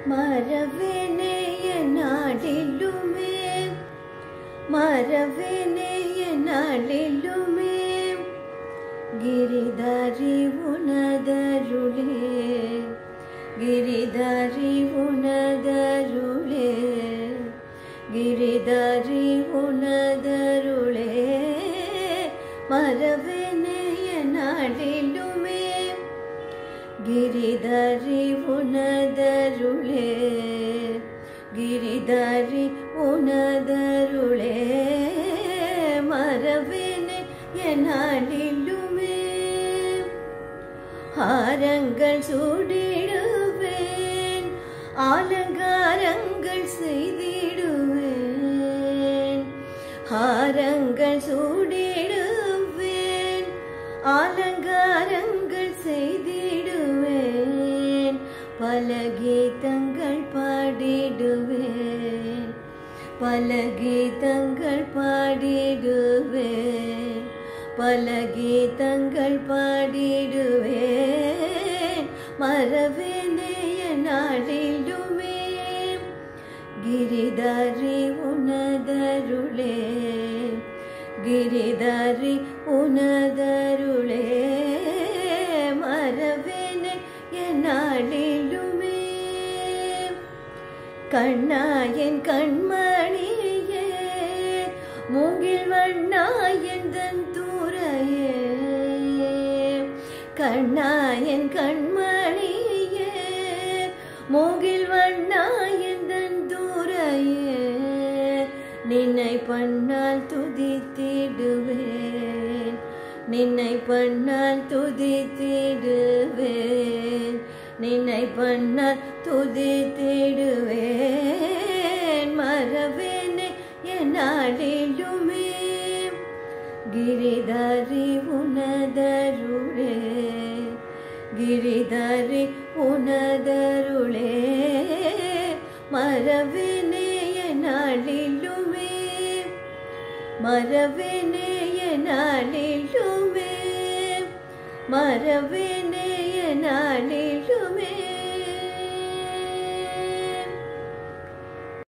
மறவேனேய நாடிலுமே மறவேனேய நாடிலுமே ಗಿರಿದಾರಿ ಉಣದರುಳೆ ಗಿರಿದಾರಿ ಉಣದರುಳೆ ಗಿರಿದಾರಿ ಉಣದರುಳೆ ಮರವೆನೆಯ ನಾಡಿಲುಮೆ ಗಿರಿದಾರಿ ಉಣದರುಳೆ ಗಿರಿದಾರಿ ಉಣದರುಳೆ மரவேனைய நாடிலுமே ஹாரங்கள் சூடிடுவேன் அலங்காரங்கள் செய்திடுவேன் ஹாரங்கள் சூடிடுவேன் அலங்காரங்கள் செய்திடுவேன் பல கீதங்கள் பாடிடுவேன் பல கீதங்கள் பாடிடுவேன் பல கீதங்கள் பாடிடுவேன் மரவேனைய நாடிலுமே கிரிதாரி உனதருளே கிரிதாரி உனதருளே மரவேனைய நாடிலுமே கண்ணாயன் கண்மணியே மூங்கில் வண்ணாயன் தன் தூரையே கண்ணாயன் கண்மணியே மூங்கில் வண்ணாயன் தன் தூரையே நின்னை பண்ணால் துதித்திடுவேன் நின்னை பண்ணால் துதித்திடுவேன் நின்னை பண்ணால் துதித்திடுவேன் மறவேனே என் நாடிலுமே கிரிதாரி உனதருளே கிரிதாரி உனதருளே மறவேனே என் நாடிலுமே மறவேனேய நாளிலுமே மறவேனேய நாளிலுமே